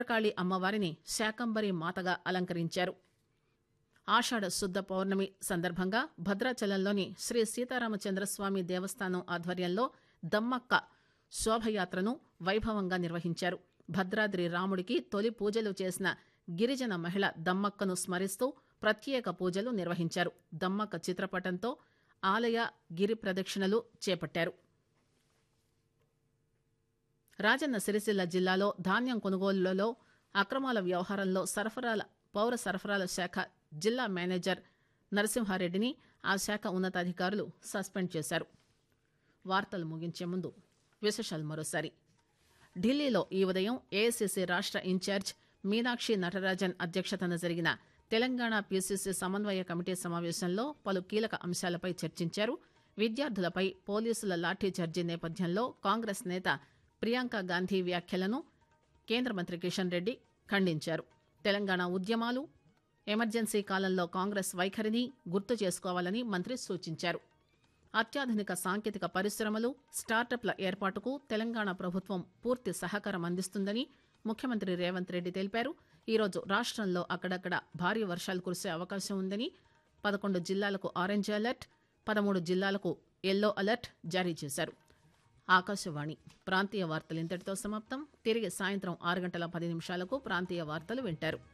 భద్రకాళి అమ్మవారిని శాకంబరి మాతగా అలంకరించారు ఆషాఢ శుద్ధ పౌర్ణమి సందర్భంగా భద్రాచలంలోని శ్రీ సీతారామచంద్రస్వామి దేవస్థానం ఆధ్వర్యంలో దమ్మక్క శోభయాత్రను వైభవంగా నిర్వహించారు భద్రాద్రి రాముడికి తొలి పూజలు చేసిన గిరిజన మహిళ దమ్మక్కను స్మరిస్తూ ప్రత్యేక పూజలు నిర్వహించారు దమ్మక్క చిత్రపటంతో ఆలయ గిరి ప్రదక్షిణలు చేపట్టారు రాజన్న సిరిసిల్ల జిల్లాలో ధాన్యం కొనుగోలులో అక్రమాల వ్యవహారంలో సరఫరాల పౌర సరఫరాల శాఖ జిల్లా మేనేజర్ నరసింహారెడ్డిని ఆ శాఖ ఉన్నతాధికారులు సస్పెండ్ చేశారు వార్తలు ముగించే ముందు విశేషాలు మరోసారి ఢిల్లీలో ఈ ఉదయం ఏఐసిసి రాష్ట ఇన్ఛార్జ్ మీనాక్షి నటరాజన్ అధ్యక్షతన జరిగిన తెలంగాణ పీసీసీ సమన్వయ కమిటీ సమావేశంలో పలు కీలక అంశాలపై చర్చించారు విద్యార్థులపై పోలీసుల లాఠీచార్జీ నేపథ్యంలో కాంగ్రెస్ నేత ప్రియాంక గాంధీ వ్యాఖ్యలను కేంద్ర మంత్రి కిషన్ రెడ్డి ఖండించారు తెలంగాణ ఉద్యమాలు ఎమర్జెన్సీ కాలంలో కాంగ్రెస్ వైఖరిని గుర్తు చేసుకోవాలని మంత్రి సూచించారు అత్యాధునిక సాంకేతిక పరిశ్రమలు స్టార్టప్ల ఏర్పాటుకు తెలంగాణ ప్రభుత్వం పూర్తి సహకారం అందిస్తుందని ముఖ్యమంత్రి రేవంత్ రెడ్డి తెలిపారు ఈరోజు రాష్టంలో అక్కడక్కడ భారీ వర్షాలు కురిసే అవకాశం ఉందని పదకొండు జిల్లాలకు ఆరెంజ్ అలర్ట్ పదమూడు జిల్లాలకు ఎల్లో అలర్ట్ జారీ చేశారు ఆకాశవాణి ప్రాంతీయ వార్తలు ఇంతటితో సమాప్తం తిరిగి సాయంత్రం ఆరు గంటల పది నిమిషాలకు ప్రాంతీయ వార్తలు వింటారు